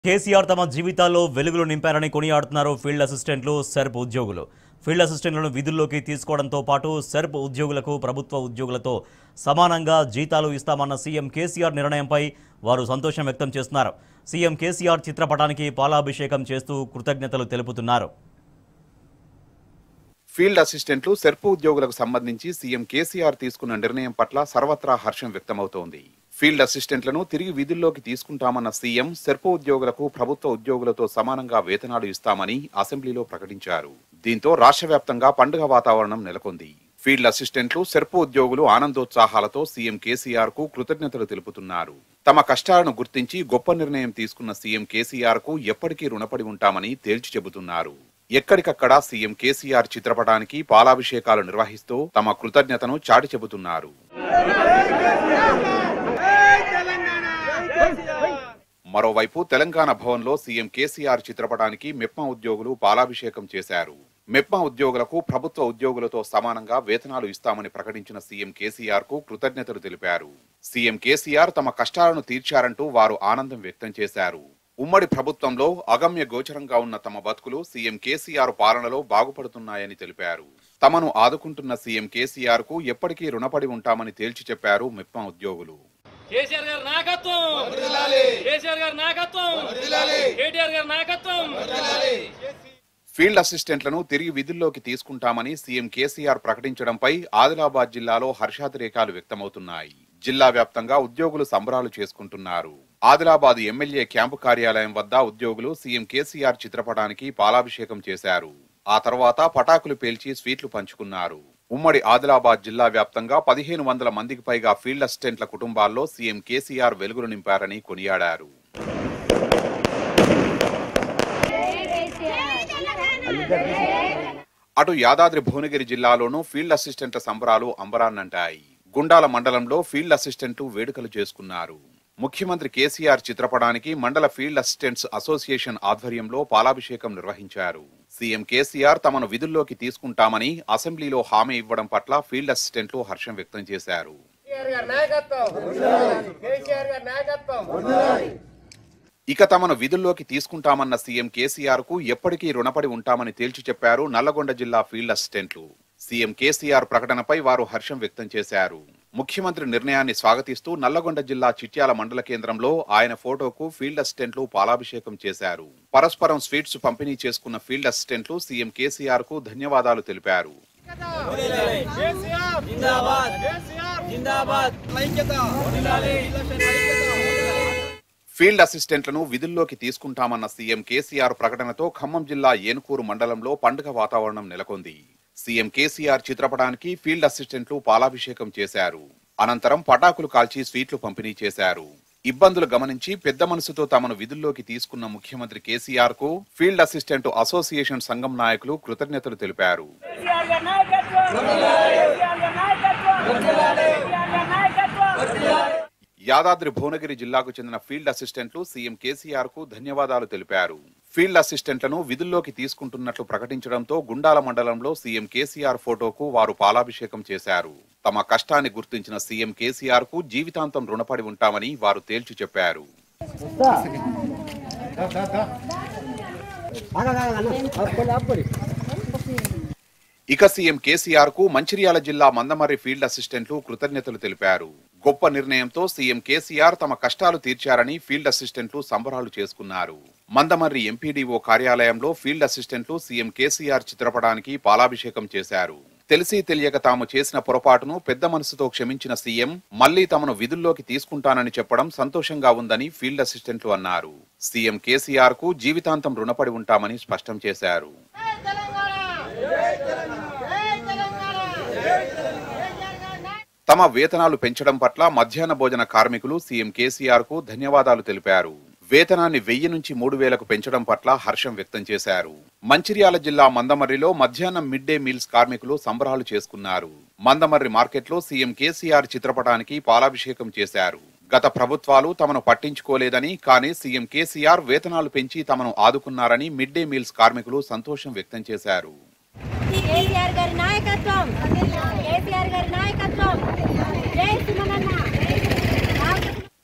కేసీఆర్ తమ జీవితాల్లో వెలుగులు నింపారని కొనియాడుతున్నారు ఫీల్డ్ అసిస్టెంట్లు సెర్ప్ ఉద్యోగులు ఫీల్డ్ అసిస్టెంట్లను విధుల్లోకి తీసుకోవడంతో పాటు సెర్ప్ ఉద్యోగులకు ప్రభుత్వ ఉద్యోగులతో సమానంగా జీతాలు ఇస్తామన్న సీఎం కేసీఆర్ నిర్ణయంపై వారు సంతోషం వ్యక్తం చేస్తున్నారు సీఎం కేసీఆర్ చిత్రపటానికి పాలాభిషేకం చేస్తూ కృతజ్ఞతలు తెలుపుతున్నారు ఫీల్డ్ అసిస్టెంట్లు సెర్పు ఉద్యోగులకు సంబంధించి సీఎం కేసీఆర్ తీసుకున్న నిర్ణయం పట్ల సర్వత్రా హర్షం వ్యక్తమవుతోంది ఫీల్డ్ అసిస్టెంట్లను తిరిగి విధుల్లోకి తీసుకుంటామన్న సీఎం సెర్పు ఉద్యోగులకు ప్రభుత్వ ఉద్యోగులతో సమానంగా వేతనాలు ఇస్తామని అసెంబ్లీలో ప్రకటించారు దీంతో రాష్ట్ర వ్యాప్తంగా పండుగ వాతావరణం నెలకొంది ఫీల్డ్ అసిస్టెంట్లు సెర్పు ఉద్యోగులు ఆనందోత్సాహాలతో సీఎం కేసీఆర్ కు కృతజ్ఞతలు తెలుపుతున్నారు తమ కష్టాలను గుర్తించి గొప్ప నిర్ణయం తీసుకున్న సీఎం కేసీఆర్ కు ఎప్పటికీ రుణపడి ఉంటామని తేల్చి చెబుతున్నారు ఎక్కడికక్కడ సీఎం కేసీఆర్ చిత్రపటానికి పాలాభిషేకాలు నిర్వహిస్తూ తమ కృతజ్ఞతను చాటి చెబుతున్నారు మరోవైపు తెలంగాణ భవన్లో సీఎం కేసీఆర్ చిత్రపటానికి మెప్మా ఉద్యోగులు పాలాభిషేకం చేశారు మెప్మా ఉద్యోగులకు ప్రభుత్వ ఉద్యోగులతో సమానంగా వేతనాలు ఇస్తామని ప్రకటించిన సీఎం కేసీఆర్ కు కృతజ్ఞతలు తెలిపారు సీఎం కేసీఆర్ తమ కష్టాలను తీర్చారంటూ వారు ఆనందం వ్యక్తం చేశారు ఉమ్మడి ప్రభుత్వంలో అగమ్య గోచరంగా ఉన్న తమ బతుకులు సీఎం కేసీఆర్ పాలనలో బాగుపడుతున్నాయని తెలిపారు తమను ఆదుకుంటున్న సీఎం కేసీఆర్ కు ఎప్పటికీ రుణపడి ఉంటామని తేల్చి చెప్పారు మెప్మా ఉద్యోగులు కేసీఆర్ గారి నాయకత్వం కేసీఆర్ గారి నాయకత్వం కేటీఆర్ గారి నాయకత్వం ఫీల్డ్ అసిస్టెంట్లను తిరిగి విధుల్లోకి తీసుకుంటామని సీఎం కేసీఆర్ ప్రకటించడంపై ఆదిలాబాద్ జిల్లాలో హర్షాతిరేకాలు వ్యక్తమవుతున్నాయి జిల్లా వ్యాప్తంగా ఉద్యోగులు సంబరాలు చేసుకుంటున్నారు ఆదిలాబాద్ ఎమ్మెల్యే క్యాంపు కార్యాలయం వద్ద ఉద్యోగులు సీఎం కేసీఆర్ చిత్రపటానికి పాలాభిషేకం చేశారు ఆ తర్వాత పటాకులు పేల్చి స్వీట్లు పంచుకున్నారు ఉమ్మడి ఆదిలాబాద్ జిల్లా వ్యాప్తంగా పదిహేను వందల మందికి పైగా ఫీల్డ్ అసిస్టెంట్ల కుటుంబాల్లో సీఎం కేసీఆర్ వెలుగులు నింపారని కొనియాడారు అటు యాదాద్రి భువనగిరి జిల్లాలోనూ ఫీల్డ్ అసిస్టెంట్ల సంబరాలు అంబరాన్నంటాయి గుండాల మండలంలో ఫీల్డ్ అసిస్టెంట్లు వేడుకలు చేసుకున్నారు ముఖ్యమంత్రి కేసీఆర్ చిత్రపటానికి మండల ఫీల్డ్ అసిస్టెంట్స్ అసోసియేషన్ ఆధ్వర్యంలో పాలాభిషేకం నిర్వహించారు సీఎం కేసీఆర్ తమను విధుల్లోకి తీసుకుంటామని అసెంబ్లీలో హామీ ఇవ్వడం పట్ల ఫీల్డ్ అసిస్టెంట్లు హర్షం వ్యక్తం చేశారు కేసీఆర్ గారి నాయకత్వం కేసీఆర్ గారి నాయకత్వం ఇక తమను విధుల్లోకి తీసుకుంటామన్న సీఎం కేసీఆర్ కు ఎప్పటికీ రుణపడి ఉంటామని తేల్చి చెప్పారు నల్లగొండ జిల్లా ఫీల్డ్ అసిస్టెంట్లు సీఎం కేసీఆర్ ప్రకటనపై వారు హర్షం వ్యక్తం చేశారు ముఖ్యమంత్రి నిర్ణయాన్ని స్వాగతిస్తూ నల్లగొండ జిల్లా చిట్యాల మండల కేంద్రంలో ఆయన ఫోటోకు ఫీల్డ్ అసిస్టెంట్లు పాలాభిషేకం చేశారు పరస్పరం స్వీట్స్ పంపిణీ చేసుకున్న ఫీల్డ్ అసిస్టెంట్లు సీఎం కేసీఆర్ కు ధన్యవాదాలు తెలిపారు కేసీఆర్ జిందాబాద్ కేసీఆర్ జిందాబాద్ ఐక్యత ఫీల్డ్ అసిస్టెంట్లను విధుల్లోకి తీసుకుంటామన్న సీఎం కేసీఆర్ ప్రకటనతో ఖమ్మం జిల్లా ఏనుకూరు మండలంలో పండుగ వాతావరణం నెలకొంది సీఎం కేసీఆర్ చిత్రపటానికి ఫీల్డ్ అసిస్టెంట్లు పాలాభిషేకం చేశారు అనంతరం పటాకులు కాల్చి స్వీట్లు పంపిణీ చేశారు ఇబ్బందులు గమనించి పెద్ద మనసుతో తమను విధుల్లోకి తీసుకున్న ముఖ్యమంత్రి కేసీఆర్ కు ఫీల్డ్ అసిస్టెంట్ అసోసియేషన్ సంఘం నాయకులు కృతజ్ఞతలు తెలిపారు కేసీఆర్ గారి నాయకత్వం కేసీఆర్ గారి నాయకత్వం కేసీఆర్ గారి నాయకత్వం యాదాద్రి భువనగిరి జిల్లాకు చెందిన ఫీల్డ్ అసిస్టెంట్లు సీఎం కేసీఆర్ కు ధన్యవాదాలు తెలిపారు ఫీల్డ్ అసిస్టెంట్లను విధుల్లోకి తీసుకుంటున్నట్లు ప్రకటించడంతో గుండాల మండలంలో సీఎం కేసీఆర్ ఫోటోకు వారు పాలాభిషేకం చేశారు తమ కష్టాన్ని గుర్తించిన సీఎం కేసీఆర్ కు జీవితాంతం రుణపడి ఉంటామని వారు తేల్చి చెప్పారు ఇక సీఎం కేసీఆర్ కు మంచిర్యాల జిల్లా మందమర్రి ఫీల్డ్ అసిస్టెంట్లు కృతజ్ఞతలు తెలిపారు గొప్ప నిర్ణయంతో సీఎం కేసీఆర్ తమ కష్టాలు తీర్చారని ఫీల్డ్ అసిస్టెంట్లు సంబరాలు చేసుకున్నారు మందమర్రి ఎంపీడీఓ కార్యాలయంలో ఫీల్డ్ అసిస్టెంట్లు సీఎం కేసీఆర్ చిత్రపటానికి పాలాభిషేకం చేశారు తెలిసి తెలియక తాము చేసిన పొరపాటును పెద్ద మనసుతో క్షమించిన సీఎం మళ్లీ తమను విధుల్లోకి తీసుకుంటానని చెప్పడం సంతోషంగా ఉందని ఫీల్డ్ అసిస్టెంట్లు అన్నారు సీఎం కేసీఆర్ కు జీవితాంతం రుణపడి ఉంటామని స్పష్టం చేశారు తమ వేతనాలు పెంచడం పట్ల మధ్యాహ్న భోజన కార్మికులు సీఎం కేసీఆర్ కు ధన్యవాదాలు తెలిపారు వేతనాన్ని వెయ్యి నుంచి మూడు వేలకు పెంచడం పట్ల హర్షం వ్యక్తం చేశారు మంచిర్యాల జిల్లా మందమర్రిలో మధ్యాహ్నం మిడ్ డే మీల్స్ కార్మికులు సంబరాలు చేసుకున్నారు మందమర్రి మార్కెట్లో సీఎం కేసీఆర్ చిత్రపటానికి పాలాభిషేకం చేశారు గత ప్రభుత్వాలు తమను పట్టించుకోలేదని కానీ సీఎం కేసీఆర్ వేతనాలు పెంచి తమను ఆదుకున్నారని మిడ్ డే మీల్స్ కార్మికులు సంతోషం వ్యక్తం చేశారు కేసీఆర్ గారి నాయకత్వం కేసీఆర్ గారి నాయకత్వం జై సుమనన్న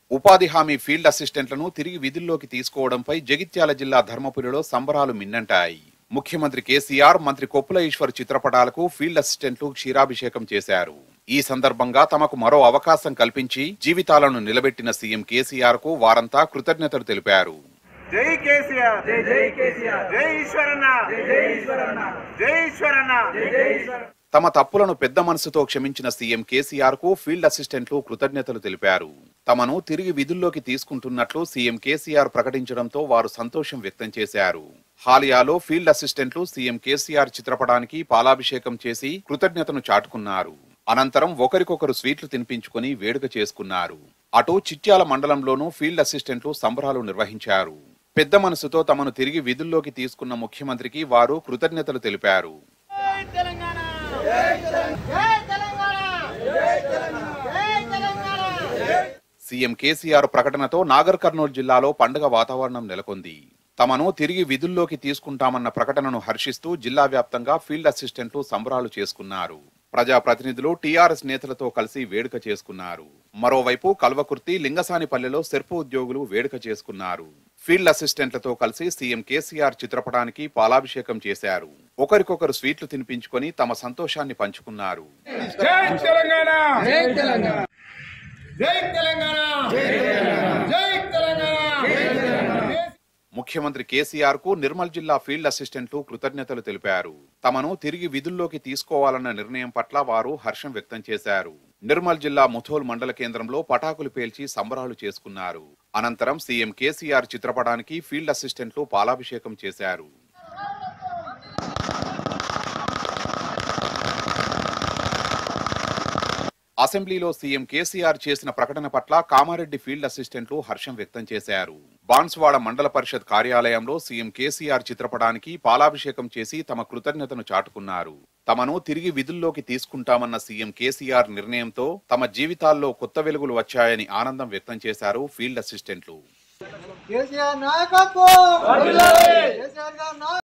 ఉపాధి హామీ ఫీల్డ్ అసిస్టెంట్లను తిరిగి విధుల్లోకి తీసుకోవడంపై జగిత్యాల జిల్లా ధర్మపురిలో సంబరాలు మిన్నంటాయి ముఖ్యమంత్రి కేసీఆర్ మంత్రి కొప్పుల ఈశ్వర్ చిత్రపటాలకు ఫీల్డ్ అసిస్టెంట్లు క్షీరాభిషేకం చేశారు ఈ సందర్భంగా తమకు మరో అవకాశం కల్పించి జీవితాలను నిలబెట్టిన సీఎం కేసీఆర్ కు వారంతా కృతజ్ఞతలు తెలిపారు జై కేసీఆర్ జై జై కేసీఆర్ జై ఈశ్వరన్న జై ఈశ్వరన్న జై ఈశ్వరన్న జై ఈశ్వర తమ తప్పులను పెద్ద మనసుతో క్షమించిన సీఎం కేసీఆర్ కు ఫీల్డ్ అసిస్టెంట్లు కృతజ్ఞతలు తెలిపారు తమను తిరిగి విధుల్లోకి తీసుకుంటున్నట్లు సీఎం కేసీఆర్ ప్రకటించడంతో వారు సంతోషం వ్యక్తం చేశారు హాలియాలో ఫీల్డ్ అసిస్టెంట్లు సీఎం కేసీఆర్ చిత్రపటానికి పాలాభిషేకం చేసి కృతజ్ఞతను చాటుకున్నారు అనంతరం ఒకరికొకరు స్వీట్లు తినిపించుకుని వేడుక చేసుకున్నారు అటు చిట్యాల మండలంలోనూ ఫీల్డ్ అసిస్టెంట్లు సంబరాలు నిర్వహించారు పెద్ద మనసుతో తమను తిరిగి విధుల్లోకి తీసుకున్న ముఖ్యమంత్రికి వారు కృతజ్ఞతలు తెలిపారు జై తెలంగాణ జై తెలంగాణ జై తెలంగాణ సీఎం కేసీఆర్ ప్రకటనతో నాగర్ కర్నూలు జిల్లాలో పండుగ వాతావరణం నెలకొంది తమను తిరిగి విధుల్లోకి తీసుకుంటామన్న ప్రకటనను హర్షిస్తూ జిల్లా వ్యాప్తంగా ఫీల్డ్ అసిస్టెంట్లు సంబరాలు చేసుకున్నారు ప్రజాప్రతినిధులు టీఆర్ఎస్ నేతలతో కలిసి వేడుక చేసుకున్నారు మరోవైపు కల్వకుర్తి లింగసానిపల్లెలో సెర్పు ఉద్యోగులు వేడుక చేసుకున్నారు ఫీల్డ్ అసిస్టెంట్లతో కలిసి సీఎం కేసీఆర్ చిత్రపటానికి పాలాభిషేకం చేశారు ఒకరికొకరు స్వీట్లు తినిపించుకొని తమ సంతోషాన్ని పంచుకున్నారు జై తెలంగాణ జై తెలంగాణ జై తెలంగాణ జై తెలంగాణ జై తెలంగాణ ముఖ్యమంత్రి కేసీఆర్ కు నిర్మల్ జిల్లా ఫీల్డ్ అసిస్టెంట్లు కృతజ్ఞతలు తెలిపారు తమను తిరిగి విధుల్లోకి తీసుకోవాలన్న నిర్ణయం పట్ల వారు హర్షం వ్యక్తం చేశారు నిర్మల్ జిల్లా ముథోల్ మండల కేంద్రంలో పటాకులు పేల్చి సంబరాలు చేసుకున్నారు అనంతరం సీఎం కేసీఆర్ చిత్రపటానికి ఫీల్డ్ అసిస్టెంట్లు పాలాభిషేకం చేశారు అసెంబ్లీలో సీఎం కేసీఆర్ చేసిన ప్రకటన పట్ల కామారెడ్డి ఫీల్డ్ అసిస్టెంట్లు హర్షం వ్యక్తం చేశారు బాన్స్వాడ మండల పరిషత్ కార్యాలయంలో సీఎం కేసీఆర్ చిత్రపటానికి పాలాభిషేకం చేసి తమ కృతజ్ఞతను చాటుకున్నారు తమను తిరిగి విధుల్లోకి తీసుకుంటామన్న సీఎం కేసీఆర్ నిర్ణయంతో తమ జీవితాల్లో కొత్త వెలుగులు వచ్చాయని ఆనందం వ్యక్తం చేశారు ఫీల్డ్ అసిస్టెంట్లు కేసీఆర్ నాయకత్వం కేసీఆర్ గారి నాయకత్వం